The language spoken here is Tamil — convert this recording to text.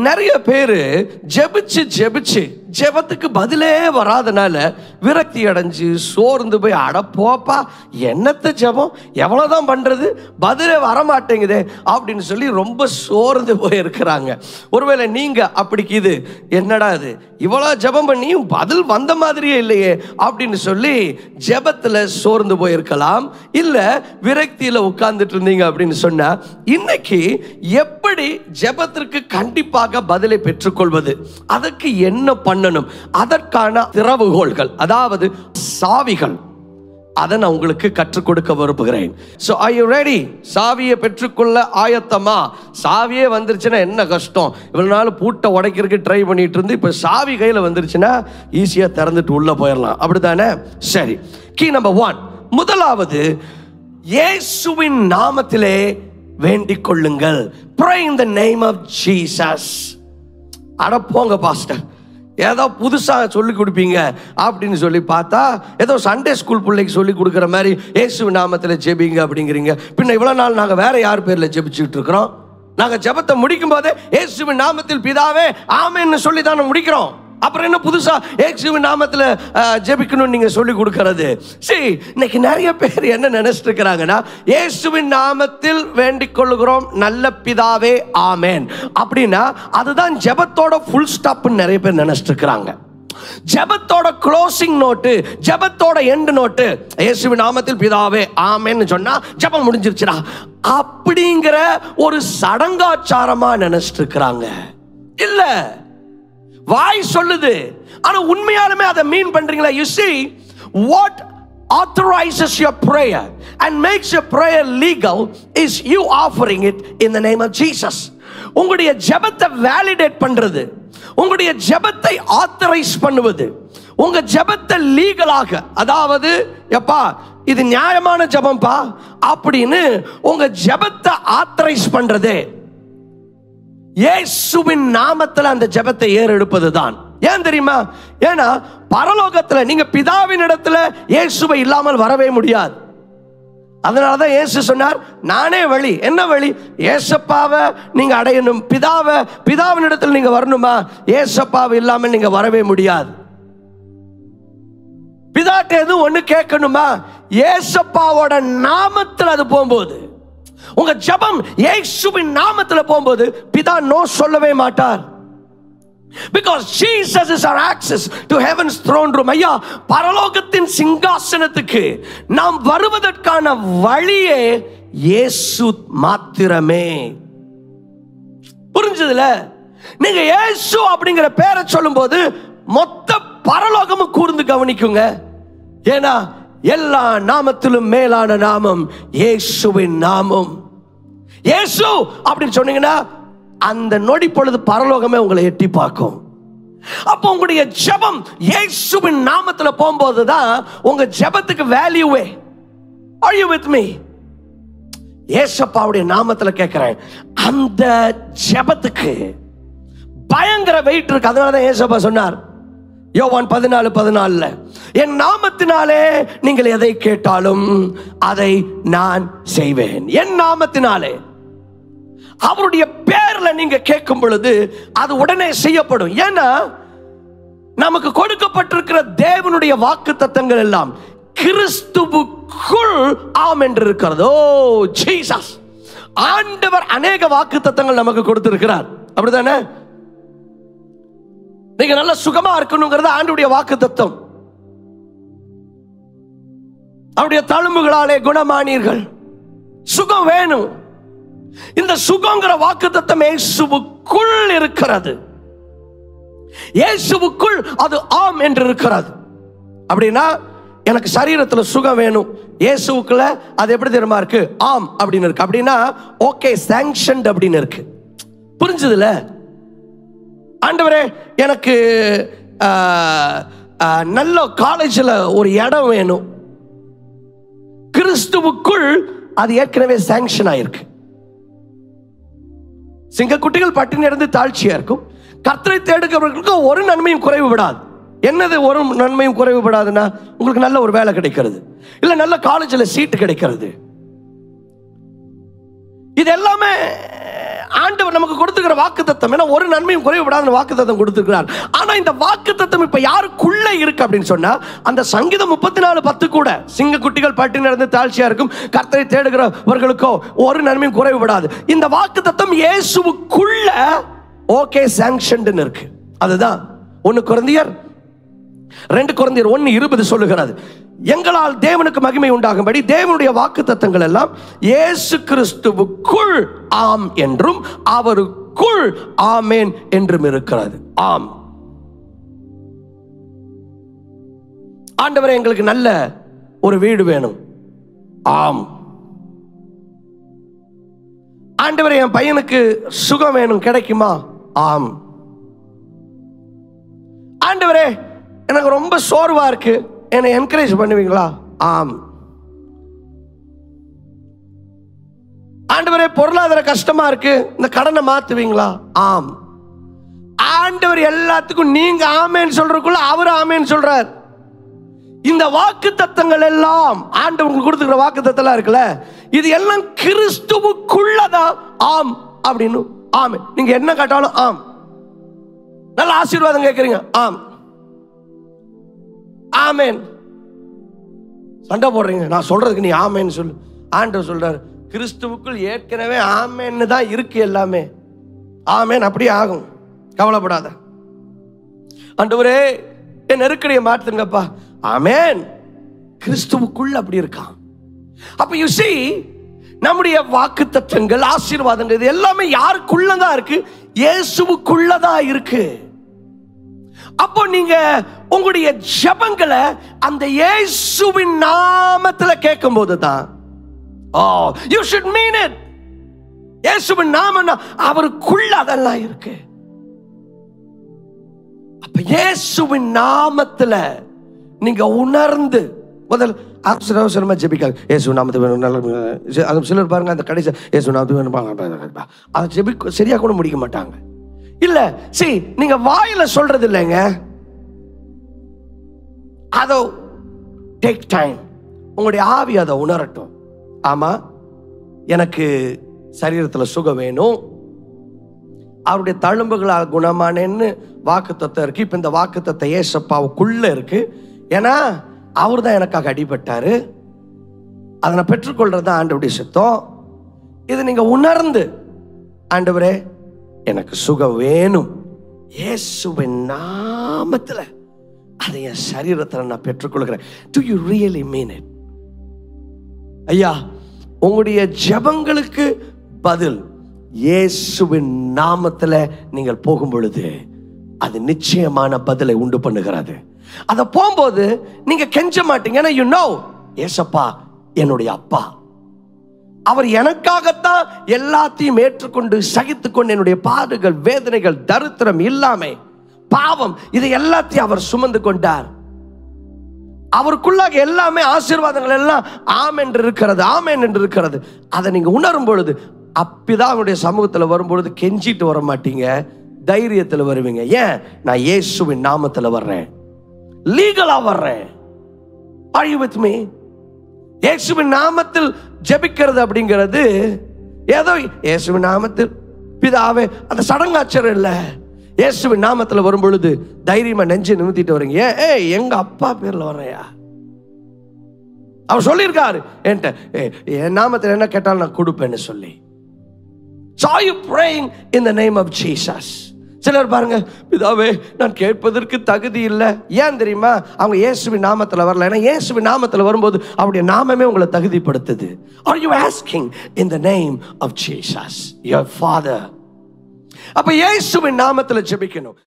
நிறைய பேர் ஜெபிச்சு ஜெபிச்சு ஜெபத்துக்கு பதிலே வராதனால விரக்தி அடைஞ்சு சோர்ந்து போய் அட போப்பா என்னத்த ஜெபம் எவ்வளோதான் பண்ணுறது பதிலே வரமாட்டேங்குதே அப்படின்னு சொல்லி ரொம்ப சோர்ந்து போயிருக்கிறாங்க ஒருவேளை நீங்கள் அப்படிக்கு இது என்னடா இது இவ்வளோ ஜெபம் பண்ணியும் பதில் வந்த மாதிரியே இல்லையே அப்படின்னு சொல்லி ஜெபத்தில் சோர்ந்து போயிருக்கலாம் இல்லை விரக்தியில் உட்கார்ந்துட்டு இருந்தீங்க அப்படின்னு சொன்னா இன்னைக்கு எப்படி ஜெபத்திற்கு கண்டிப்பாக பதிலை பெற்றுக்கொள்வது அதற்கு என்ன பண்ணணும் அதற்கான திறவுகோள்கள் அதாவது சாவிகள் அதை நான் உங்களுக்கு கற்றுக் கொடுக்க விரும்புகிறேன் ஸோ ஐ யூ ரெடி சாவியை பெற்றுக்கொள்ள ஆயத்தமா சாவியே வந்துருச்சுன்னா என்ன கஷ்டம் இவ்வளவு நாள் பூட்டை உடைக்கிறதுக்கு ட்ரை பண்ணிட்டு இருந்து இப்போ சாவி கையில் வந்துருச்சுன்னா ஈஸியாக திறந்துட்டு உள்ளே போயிடலாம் அப்படிதானே சரி கீ நம்பர் ஒன் முதலாவது இயேசுவின் நாமத்திலே வேண்டிக் கொள்ளுங்கள் pray in the name of Jesus அட போங்க பாஸ்டர் ஏதோ புதுசாக சொல்லி கொடுப்பீங்க அப்படின்னு சொல்லி பார்த்தா ஏதோ சண்டே ஸ்கூல் பிள்ளைக்கு சொல்லி கொடுக்குற மாதிரி இயேசு நாமத்தில் ஜெபிங்க அப்படிங்கிறீங்க பின்ன இவ்வளோ நாள் நாங்கள் வேற யார் பேரில் ஜெபிச்சுட்டு இருக்கிறோம் நாங்கள் ஜெபத்தை முடிக்கும் போதே இயேசுவின் நாமத்தில் பிதாவே ஆமென்னு சொல்லி தானே முடிக்கிறோம் அப்புறம் என்ன புதுசா இயேசுவின் நாமத்தில் அஹ், ஜெபிக்கணும்னு நீங்க சொல்லி கொடுக்கறது சரி இன்னைக்கு நிறைய பேர் என்ன நினைச்சிட்டு இருக்கிறாங்கன்னா இயேசுவின் நாமத்தில் வேண்டிக் கொள்ளுகிறோம் நல்ல பிதாவே ஆமேன் அப்படின்னா அதுதான் ஜெபத்தோட ஃபுல் ஸ்டாப்னு நிறைய பேர் நினைச்சிட்டு இருக்கிறாங்க ஜெபத்தோட க்ளோசிங் நோட்டு ஜெபத்தோட எண்டு நோட்டு இயேசுவின் நாமத்தில் பிதாவே ஆமேன்னு சொன்னா ஜெபம் முடிஞ்சிருச்சுடா அப்படிங்கிற ஒரு சடங்காச்சாரமா நினைச்சிட்டு இருக்கிறாங்க இல்ல வாய் சொல்லுது ஆனா உண்மையாலுமே அதை மீன் பண்றீங்களா you see what authorizes your prayer and makes your prayer legal is you offering it in the name of Jesus உங்களுடைய ஜெபத்தை வேலிடேட் பண்றது உங்களுடைய ஜெபத்தை ஆத்தரைஸ் பண்ணுவது உங்க ஜெபத்தை லீகலாக அதாவது எப்பா இது நியாயமான ஜெபம்பா அப்படின்னு உங்க ஜெபத்தை ஆத்தரைஸ் பண்றதே இயேசுவின் நாமத்தில் அந்த ஜெபத்தை ஏறெடுப்பது தான் ஏன் தெரியுமா ஏன்னா பரலோகத்தில் நீங்க பிதாவின் இடத்துல இயேசுவை இல்லாமல் வரவே முடியாது அதனால தான் இயேசு சொன்னார் நானே வழி என்ன வழி ஏசப்பாவை நீங்க அடையணும் பிதாவை பிதாவின் இடத்துல நீங்க வரணுமா ஏசப்பாவை இல்லாமல் நீங்க வரவே முடியாது பிதாட்ட எதுவும் ஒண்ணு கேட்கணுமா ஏசப்பாவோட நாமத்தில் அது போகும்போது உங்க ஜெபம் இயேசுவின் நாமத்தில் போகும்போது பிதா நோ சொல்லவே மாட்டார் because Jesus is our access to heaven's throne room ஐயா பரலோகத்தின் சிங்காசனத்துக்கு நாம் வருவதற்கான வழியே இயேசு மாத்திரமே புரிஞ்சதுல நீங்க இயேசு அப்படிங்கிற பேரை சொல்லும்போது மொத்த பரலோகமும் கூர்ந்து கவனிக்குங்க ஏன்னா எல்லா நாமத்திலும் மேலான நாமம் இயேசுவின் நாமம் இயேசு அப்படின்னு சொன்னீங்கன்னா அந்த நொடி பொழுது பரலோகமே உங்களை எட்டி பார்க்கும் அப்போ உங்களுடைய ஜெபம் இயேசுவின் நாமத்துல போகும்போது தான் உங்க ஜெபத்துக்கு வேல்யூவே are you with me ஏசப்பாவுடைய நாமத்துல கேட்கிறேன் அந்த ஜெபத்துக்கு பயங்கர வெயிட் இருக்கு அதனால தான் ஏசப்பா சொன்னார் யோவான் பதினாலு பதினாலுல என் நாமத்தினாலே நீங்கள் எதை கேட்டாலும் அதை நான் செய்வேன் என் நாமத்தினாலே அவருடைய பேர்ல நீங்க கேட்கும் பொழுது அது உடனே செய்யப்படும் ஏன்னா நமக்கு கொடுக்கப்பட்டிருக்கிற தேவனுடைய வாக்கு தத்தங்கள் எல்லாம் கிறிஸ்துவுக்குள் ஆம் என்று இருக்கிறது ஓ ஜீசஸ் ஆண்டவர் அநேக வாக்கு தத்தங்கள் நமக்கு கொடுத்திருக்கிறார் அப்படிதானே நீங்க நல்ல சுகமா இருக்கணுங்கிறது ஆண்டுடைய வாக்கு தத்தம் அவருடைய தழும்புகளாலே குணமானீர்கள் சுகம் வேணும் இந்த சுகங்கிற வாக்கு தத்தம் இயேசுவுக்குள் இருக்கிறது இயேசுவுக்குள் அது ஆம் என்று இருக்கிறது அப்படின்னா எனக்கு சரீரத்துல சுகம் வேணும் இயேசுவுக்குள்ள அது எப்படி தெரியுமா இருக்கு ஆம் அப்படின்னு இருக்கு அப்படின்னா ஓகே சாங்ஷன்ட் அப்படின்னு இருக்கு புரிஞ்சுதுல ஆண்டவரே எனக்கு ஆஹ், ஆஹ், நல்ல காலேஜில் ஒரு இடம் வேணும் கிறிஸ்துவுக்குள் அது ஏற்கனவே சாங்ஷன் ஆயிருக்கு சிங்கக்குட்டிகள் பட்டினி இருந்து தாழ்ச்சியா இருக்கும் கர்த்தரை தேடுகிறவர்களுக்கு ஒரு நன்மையும் குறைவு விடாது என்னது ஒரு நன்மையும் குறைவு விடாதுன்னா உங்களுக்கு நல்ல ஒரு வேலை கிடைக்கிறது இல்ல நல்ல காலேஜில் சீட்டு கிடைக்கிறது இது எல்லாமே ஆண்டவர் நமக்கு கொடுத்துக்கிற வாக்கு தத்தம் ஏன்னா ஒரு நன்மையும் குறைவுபடாத வாக்கு தத்தம் கொடுத்துருக்கிறார் ஆனா இந்த வாக்கு தத்தம் இப்ப யாருக்குள்ள இருக்கு அப்படின்னு சொன்னா அந்த சங்கீதம் முப்பத்தி நாலு பத்து கூட சிங்க குட்டிகள் பட்டி நடந்து தாழ்ச்சியா இருக்கும் கர்த்தரை தேடுகிறவர்களுக்கோ ஒரு நன்மையும் குறைவுபடாது இந்த வாக்கு தத்தம் இயேசுவுக்குள்ள ஓகே சாங்ஷன்டுன்னு இருக்கு அதுதான் ஒன்னு குழந்தையர் ரெண்டு குழந்தையர் ஒன்னு இருபது சொல்லுகிறது எங்களால் தேவனுக்கு மகிமை உண்டாகும்படி தேவனுடைய வாக்கு தத்தங்கள் எல்லாம் இயேசு கிறிஸ்துவுக்குள் ஆம் என்றும் அவருக்குள் ஆமேன் என்றும் இருக்கிறது ஆம் ஆண்டவரே எங்களுக்கு நல்ல ஒரு வீடு வேணும் ஆம் ஆண்டவரே என் பையனுக்கு சுகம் வேணும் கிடைக்குமா ஆம் ஆண்டவரே எனக்கு ரொம்ப சோர்வா இருக்கு என்னை என்கரேஜ் பண்ணுவீங்களா ஆம் ஆண்டவரே பொருளாதார கஷ்டமா இருக்கு இந்த கடனை மாத்துவீங்களா ஆம் ஆண்டவர் எல்லாத்துக்கும் நீங்க ஆமேன்னு சொல்றதுக்குள்ள அவர் ஆமேன்னு சொல்றார் இந்த வாக்கு தத்தங்கள் எல்லாம் ஆண்டவர் உங்களுக்கு கொடுத்துக்கிற வாக்கு தத்தெல்லாம் இருக்குல்ல இது எல்லாம் கிறிஸ்துவுக்குள்ளதான் ஆம் அப்படின்னு ஆமே நீங்க என்ன கேட்டாலும் ஆம் நல்ல ஆசீர்வாதம் கேட்குறீங்க ஆம் ஆமேன் சண்டை போடுறீங்க நான் சொல்றதுக்கு நீ ஆமேன்னு சொல்லு ஆண்டவர் சொல்றாரு கிறிஸ்துவுக்குள் ஏற்கனவே ஆமேன்னு தான் இருக்கு எல்லாமே ஆமேன் அப்படியே ஆகும் கவலைப்படாத ஆண்டவரே என் நெருக்கடியை மாத்துங்கப்பா ஆமேன் கிறிஸ்துவுக்குள்ள அப்படி இருக்கான் அப்ப யூ see நம்முடைய வாக்கு தத்துவங்கள் ஆசீர்வாதங்கள் இது எல்லாமே யாருக்குள்ளதான் இருக்கு இயேசுவுக்குள்ளதான் இருக்கு அப்போ நீங்க உங்களுடைய ஜெபங்களை அந்த இயேசுவின் நாமத்துல கேட்கும் போது தான் oh you should mean it இயேசுவின் நாமம் அவருக்குள்ள அதெல்லாம் இருக்கு அப்ப இயேசுவின் நாமத்துல நீங்க உணர்ந்து முதல் அவசர அவசரமா ஜெபிக்காங்க இயேசு நாமத்து வேணும் நல்ல அது சிலர் பாருங்க அந்த கடைசி இயேசு நாமத்து வேணும் அதை ஜெபி சரியா கூட முடிக்க மாட்டாங்க இல்ல சரி நீங்க வாயில சொல்றது இல்லைங்க அதோ டேக் டைம் உங்களுடைய ஆவி அதை உணரட்டும் ஆமா எனக்கு சரீரத்துல சுகம் வேணும் அவருடைய தழும்புகளால் குணமானேன்னு வாக்கு தத்துவம் இருக்கு இப்ப இந்த வாக்கு தத்துவம் ஏசப்பாவுக்குள்ள இருக்கு ஏன்னா அவர் தான் எனக்காக அடிபட்டாரு அதை நான் பெற்றுக்கொள்றது தான் ஆண்டவருடைய சித்தம் இது நீங்க உணர்ந்து ஆண்டவரே எனக்கு சுகம் வேணும் இயேசுவின் நாமத்துல அதை என் சரீரத்தில் நான் பெற்றுக்கொள்கிறேன் do you really mean it ஐயா உங்களுடைய ஜெபங்களுக்கு பதில் இயேசுவின் நாமத்துல நீங்கள் போகும் பொழுது அது நிச்சயமான பதிலை உண்டு பண்ணுகிறது அத போகும்போது நீங்க கெஞ்ச மாட்டீங்க ஏன்னா யூ நோ ஏசப்பா என்னுடைய அப்பா அவர் எனக்காகத்தான் எல்லாத்தையும் ஏற்றுக்கொண்டு சகித்துக்கொண்டு என்னுடைய பாடுகள் வேதனைகள் தரித்திரம் இல்லாமை பாவம் இதை எல்லாத்தையும் அவர் சுமந்து கொண்டார் அவருக்குள்ளாக எல்லாமே ஆசீர்வாதங்கள் எல்லாம் ஆம் என்று இருக்கிறது ஆமேன் என்று இருக்கிறது அதை நீங்க உணரும் பொழுது அப்பதான் அவருடைய சமூகத்துல வரும்பொழுது கெஞ்சிட்டு வர மாட்டீங்க தைரியத்துல வருவீங்க ஏன் நான் இயேசுவின் நாமத்துல வர்றேன் லீகலா வர்றேன் Are you with me? இயேசுவின் நாமத்தில் ஜெபிக்கிறது அப்படிங்கிறது ஏதோ இயேசுவின் நாமத்தில் பிதாவே அந்த சடங்காச்சரம் இல்லை இயேசுவின் நாமத்தில் வரும் பொழுது தைரியமா நெஞ்சு நிமித்திட்டு வரீங்க ஏன் ஏய் எங்க அப்பா பேர்ல வர்றையா அவர் சொல்லியிருக்காரு என்கிட்ட "ஏய், என் நாமத்தில் என்ன கேட்டாலும் நான் கொடுப்பேன்னு சொல்லி So are you praying in the name of Jesus? சிலர் பாருங்க பிதாவே நான் கேட்பதற்கு தகுதி இல்லை ஏன் தெரியுமா அவங்க இயேசுவின் நாமத்தில் வரல ஏன்னா இயேசுவின் நாமத்தில் வரும்போது அவருடைய நாமமே உங்களை தகுதிப்படுத்துது Are you asking in the name of Jesus, your Father? அப்ப இயேசுவின் நாமத்தில் ஜெபிக்கணும்